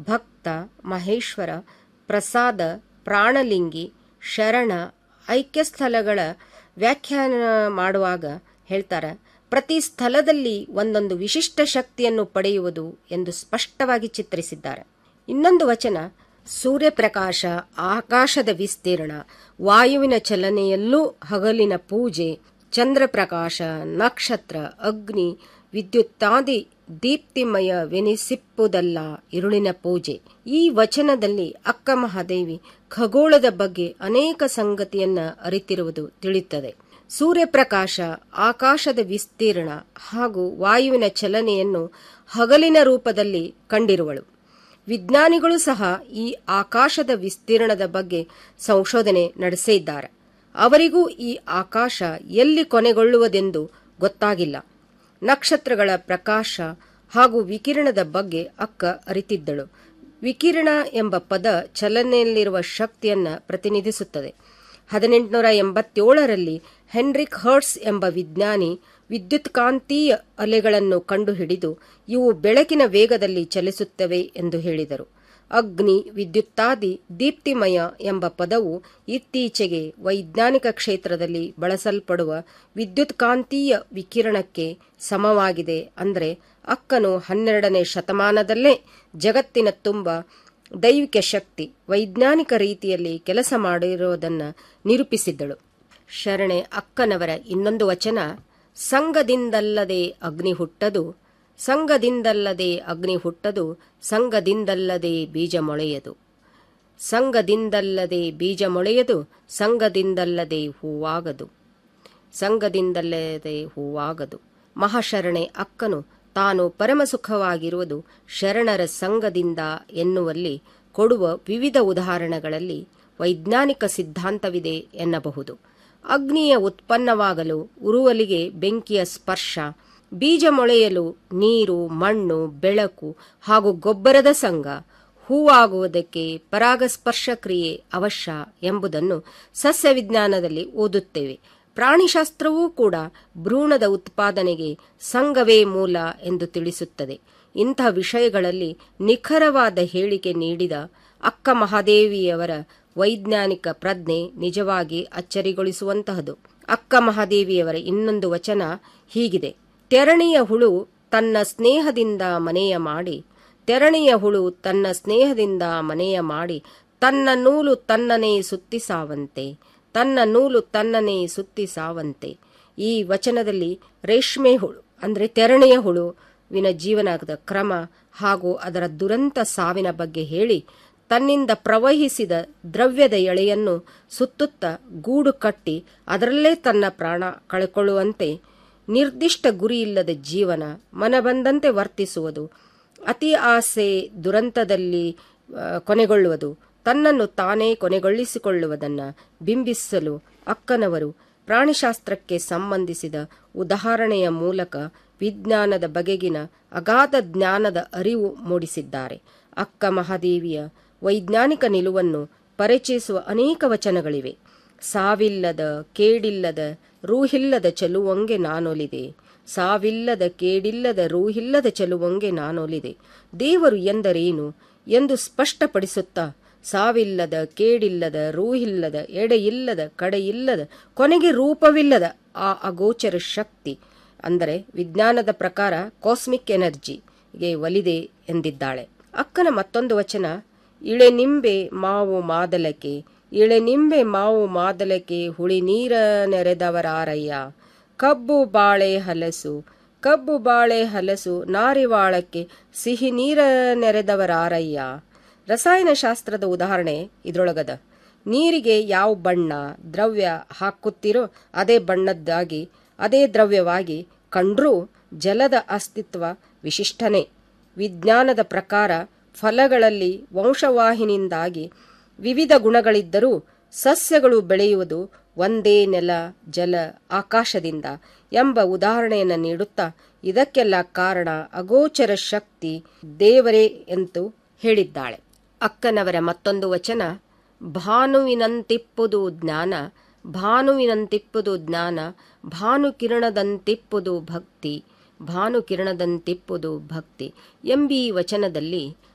ಭಕ್ತ ಮಹೇಶ್ವರ ಪ್ರಸಾದ ಪ್ರಾಣಲಿಂಗಿ ಶರಣ ಐಕ್ಯಸ್ಥಳಗಳ ವ್ಯಾಖ್ಯಾನ ಮಾಡುವಾಗ ಹೇಳ್ತಾರೆ ಪ್ರತಿ ಸ್ಥಳದಲ್ಲಿ ಒಂದೊಂದು ವಿಶಿಷ್ಟ ಶಕ್ತಿಯನ್ನು ಪಡೆಯುವುದು ಎಂದು ಸ್ಪಷ್ಟವಾಗಿ ಚಿತ್ರಿಸಿದ್ದಾರೆ ಇನ್ನೊಂದು ವಚನ ಸೂರ್ಯಪ್ರಕಾಶ ಆಕಾಶದ ವಿಸ್ತೀರ್ಣ ವಾಯುವಿನ ಚಲನೆಯಲ್ಲೂ ಹಗಲಿನ ಪೂಜೆ ಚಂದ್ರಪ್ರಕಾಶ ನಕ್ಷತ್ರ ಅಗ್ನಿ ವಿದ್ಯುತ್ತಾದಿ ದೀಪ್ತಿಮಯವೆನಿಸಿಪ್ಪುದಲ್ಲ ಇರುಳಿನ ಪೂಜೆ ಈ ವಚನದಲ್ಲಿ ಅಕ್ಕ ಮಹಾದೇವಿ ಖಗೋಳದ ಬಗ್ಗೆ ಅನೇಕ ಸಂಗತಿಯನ್ನ ಅರಿತಿರುವುದು ತಿಳಿಯುತ್ತದೆ ಸೂರ್ಯಪ್ರಕಾಶ ಆಕಾಶದ ವಿಸ್ತೀರ್ಣ ಹಾಗೂ ವಾಯುವಿನ ಚಲನೆಯನ್ನು ಹಗಲಿನ ರೂಪದಲ್ಲಿ ಕಂಡಿರುವಳು ವಿಜ್ಞಾನಿಗಳು ಸಹ ಈ ಆಕಾಶದ ವಿಸ್ತೀರ್ಣದ ಬಗ್ಗೆ ಸಂಶೋಧನೆ ನಡೆಸಿದ್ದಾರೆ ಅವರಿಗೂ ಈ ಆಕಾಶ ಎಲ್ಲಿ ಕೊನೆಗೊಳ್ಳುವುದೆಂದು ಗೊತ್ತಾಗಿಲ್ಲ ನಕ್ಷತ್ರಗಳ ಪ್ರಕಾಶ ಹಾಗೂ ವಿಕಿರಣದ ಬಗ್ಗೆ ಅಕ್ಕ ಅರಿತಿದ್ದಳು ವಿಕಿರಣ ಎಂಬ ಪದ ಚಲನೆಯಲ್ಲಿರುವ ಶಕ್ತಿಯನ್ನ ಪ್ರತಿನಿಧಿಸುತ್ತದೆ ಹದಿನೆಂಟುನೂರ ಎಂಬತ್ತೇಳರಲ್ಲಿ ಹೆನ್ರಿಕ್ ಹರ್ಟ್ಸ್ ಎಂಬ ವಿಜ್ಞಾನಿ ವಿದ್ಯುತ್ಕಾಂತೀಯ ಅಲೆಗಳನ್ನು ಕಂಡುಹಿಡಿದು ಇವು ಬೆಳಕಿನ ವೇಗದಲ್ಲಿ ಚಲಿಸುತ್ತವೆ ಎಂದು ಹೇಳಿದರು ಅಗ್ನಿ ವಿದ್ಯುತ್ತಾದಿ ದೀಪ್ತಿಮಯ ಎಂಬ ಪದವು ಇತ್ತೀಚೆಗೆ ವೈಜ್ಞಾನಿಕ ಕ್ಷೇತ್ರದಲ್ಲಿ ಬಳಸಲ್ಪಡುವ ವಿದ್ಯುತ್ಕಾಂತೀಯ ವಿಕಿರಣಕ್ಕೆ ಸಮವಾಗಿದೆ ಅಂದರೆ ಅಕ್ಕನು ಹನ್ನೆರಡನೇ ಶತಮಾನದಲ್ಲೇ ಜಗತ್ತಿನ ತುಂಬ ದೈವಿಕ ಶಕ್ತಿ ವೈಜ್ಞಾನಿಕ ರೀತಿಯಲ್ಲಿ ಕೆಲಸ ಮಾಡಿರುವುದನ್ನು ನಿರೂಪಿಸಿದ್ದಳು ಶರಣೆ ಅಕ್ಕನವರ ಇನ್ನೊಂದು ವಚನ ಸಂಘದಿಂದಲ್ಲದೆ ಅಗ್ನಿ ಹುಟ್ಟದು ಸಂಘದಿಂದಲ್ಲದೆ ಅಗ್ನಿ ಹುಟ್ಟದು ಸಂಘದಿಂದಲ್ಲದೆ ಬೀಜ ಮೊಳೆಯದು ಸಂಘದಿಂದಲ್ಲದೆ ಬೀಜ ಮೊಳೆಯದು ಸಂಘದಿಂದಲ್ಲದೆ ಹೂವಾಗದು ಸಂಘದಿಂದಲ್ಲದೆ ಹೂವಾಗದು ಮಹಾಶರಣೆ ಅಕ್ಕನು ತಾನು ಪರಮಸುಖವಾಗಿರುವುದು ಶರಣರ ಸಂಘದಿಂದ ಎನ್ನುವಲ್ಲಿ ಕೊಡುವ ವಿವಿಧ ಉದಾಹರಣೆಗಳಲ್ಲಿ ವೈಜ್ಞಾನಿಕ ಸಿದ್ಧಾಂತವಿದೆ ಎನ್ನಬಹುದು ಅಗ್ನಿಯ ಉತ್ಪನ್ನವಾಗಲು ಉರುವಲಿಗೆ ಬೆಂಕಿಯ ಸ್ಪರ್ಶ ಬೀಜ ಮೊಳೆಯಲು ನೀರು ಮಣ್ಣು ಬೆಳಕು ಹಾಗೂ ಗೊಬ್ಬರದ ಸಂಘ ಹೂವಾಗುವುದಕ್ಕೆ ಪರಾಗಸ್ಪರ್ಶ ಕ್ರಿಯೆ ಅವಶ್ಯ ಎಂಬುದನ್ನು ಸಸ್ಯವಿಜ್ಞಾನದಲ್ಲಿ ಓದುತ್ತೇವೆ ಪ್ರಾಣಿಶಾಸ್ತ್ರವೂ ಕೂಡ ಭ್ರೂಣದ ಉತ್ಪಾದನೆಗೆ ಸಂಘವೇ ಮೂಲ ಎಂದು ತಿಳಿಸುತ್ತದೆ ಇಂಥ ವಿಷಯಗಳಲ್ಲಿ ನಿಖರವಾದ ಹೇಳಿಕೆ ನೀಡಿದ ಅಕ್ಕ ಮಹಾದೇವಿಯವರ ವೈಜ್ಞಾನಿಕ ಪ್ರಜ್ಞೆ ನಿಜವಾಗಿ ಅಚ್ಚರಿಗೊಳಿಸುವಂತಹದು ಅಕ್ಕ ಮಹಾದೇವಿಯವರ ಇನ್ನೊಂದು ವಚನ ಹೀಗಿದೆ ತೆರಣಿಯ ಹುಳು ತನ್ನ ಸ್ನೇಹದಿಂದ ಮನೆಯ ಮಾಡಿ ತೆರಣಿಯ ಹುಳು ತನ್ನ ಸ್ನೇಹದಿಂದ ಮನೆಯ ಮಾಡಿ ತನ್ನ ನೂಲು ತನ್ನನೇ ಸುತ್ತಿ ಸಾವಂತೆ ತನ್ನ ನೂಲು ತನ್ನನೇ ಸುತ್ತಿ ಸಾವಂತೆ ಈ ವಚನದಲ್ಲಿ ರೇಷ್ಮೆ ಹುಳು ಅಂದರೆ ತೆರಣಿಯ ಹುಳುವಿನ ಜೀವನದ ಕ್ರಮ ಹಾಗೂ ಅದರ ದುರಂತ ಸಾವಿನ ಬಗ್ಗೆ ಹೇಳಿ ತನ್ನಿಂದ ಪ್ರವಹಿಸಿದ ದ್ರವ್ಯದ ಎಳೆಯನ್ನು ಸುತ್ತುತ್ತ ಗೂಡು ಕಟ್ಟಿ ಅದರಲ್ಲೇ ತನ್ನ ಪ್ರಾಣ ಕಳೆಕೊಳ್ಳುವಂತೆ ನಿರ್ದಿಷ್ಟ ಗುರಿಯಿಲ್ಲದ ಜೀವನ ಮನಬಂದಂತೆ ವರ್ತಿಸುವುದು ಅತಿ ಆಸೆ ದುರಂತದಲ್ಲಿ ಕೊನೆಗೊಳ್ಳುವುದು ತನ್ನನ್ನು ತಾನೇ ಕೊನೆಗೊಳಿಸಿಕೊಳ್ಳುವುದನ್ನು ಬಿಂಬಿಸಲು ಅಕ್ಕನವರು ಪ್ರಾಣಿಶಾಸ್ತ್ರಕ್ಕೆ ಸಂಬಂಧಿಸಿದ ಉದಾಹರಣೆಯ ಮೂಲಕ ವಿಜ್ಞಾನದ ಬಗೆಗಿನ ಅಗಾಧ ಜ್ಞಾನದ ಅರಿವು ಮೂಡಿಸಿದ್ದಾರೆ ಅಕ್ಕ ಮಹಾದೇವಿಯ ವೈಜ್ಞಾನಿಕ ನಿಲುವನ್ನು ಪರಿಚಯಿಸುವ ಅನೇಕ ವಚನಗಳಿವೆ ಸಾವಿಲ್ಲದ ಕೇಡಿಲ್ಲದ ರೂಹಿಲ್ಲದ ಚೆಲುವಂಗೆ ನಾನೊಲಿದೆ ಸಾವಿಲ್ಲದ ಕೇಡಿಲ್ಲದ ರೂಹಿಲ್ಲದ ಚೆಲುವಂಗೆ ನಾನೊಲಿದೆ ದೇವರು ಎಂದರೇನು ಎಂದು ಸ್ಪಷ್ಟಪಡಿಸುತ್ತಾ ಸಾವಿಲ್ಲದ ಕೇಡಿಲ್ಲದ ರೂಹಿಲ್ಲದ ಎಡೆಯಿಲ್ಲದ ಕಡೆಯಿಲ್ಲದ ಕೊನೆಗೆ ರೂಪವಿಲ್ಲದ ಆ ಅಗೋಚರ ಶಕ್ತಿ ಅಂದರೆ ವಿಜ್ಞಾನದ ಪ್ರಕಾರ ಕಾಸ್ಮಿಕ್ ಎನರ್ಜಿಗೆ ಒಲಿದೆ ಎಂದಿದ್ದಾಳೆ ಅಕ್ಕನ ಮತ್ತೊಂದು ವಚನ ಇಳೆನಿಂಬೆ ಮಾವು ಮಾದಲಕೆ ಇಳೆನಿಂಬೆ ಮಾವು ಮಾದಲಕೆ ಹುಳಿ ನೀರ ನೆರೆದವರಾರಯ್ಯ ಕಬ್ಬು ಬಾಳೆ ಹಲಸು ಕಬ್ಬು ಬಾಳೆ ಹಲಸು ನಾರಿವಾಳಕ್ಕೆ ಸಿಹಿ ನೀರ ನೆರೆದವರಾರಯ್ಯ ರಸಾಯನಶಾಸ್ತ್ರದ ಉದಾಹರಣೆ ಇದ್ರೊಳಗದ ನೀರಿಗೆ ಯಾವ ಬಣ್ಣ ದ್ರವ್ಯ ಹಾಕುತ್ತೀರೋ ಅದೇ ಬಣ್ಣದ್ದಾಗಿ ಅದೇ ದ್ರವ್ಯವಾಗಿ ಕಂಡ್ರೂ ಜಲದ ಅಸ್ತಿತ್ವ ವಿಶಿಷ್ಟನೇ ವಿಜ್ಞಾನದ ಪ್ರಕಾರ ಫಲಗಳಲ್ಲಿ ವಂಶವಾಹಿನಿಂದಾಗಿ ವಿವಿಧ ಗುಣಗಳಿದ್ದರೂ ಸಸ್ಯಗಳು ಬೆಳೆಯುವುದು ಒಂದೇ ನೆಲ ಜಲ ಆಕಾಶದಿಂದ ಎಂಬ ಉದಾಹರಣೆಯನ್ನು ನೀಡುತ್ತಾ ಇದಕ್ಕೆಲ್ಲ ಕಾರಣ ಅಗೋಚರ ಶಕ್ತಿ ದೇವರೇ ಎಂದು ಹೇಳಿದ್ದಾಳೆ ಅಕ್ಕನವರ ಮತ್ತೊಂದು ವಚನ ಭಾನುವಿನಂತಿಪ್ಪುದು ಜ್ಞಾನ ಭಾನುವಿನಂತಿಪ್ಪುದು ಜ್ಞಾನ ಭಾನುಕಿರಣದಂತಿಪ್ಪುದು ಭಕ್ತಿ ಭಾನುಕಿರಣದಂತಿಪ್ಪುದು ಭಕ್ತಿ ಎಂಬೀ ವಚನದಲ್ಲಿ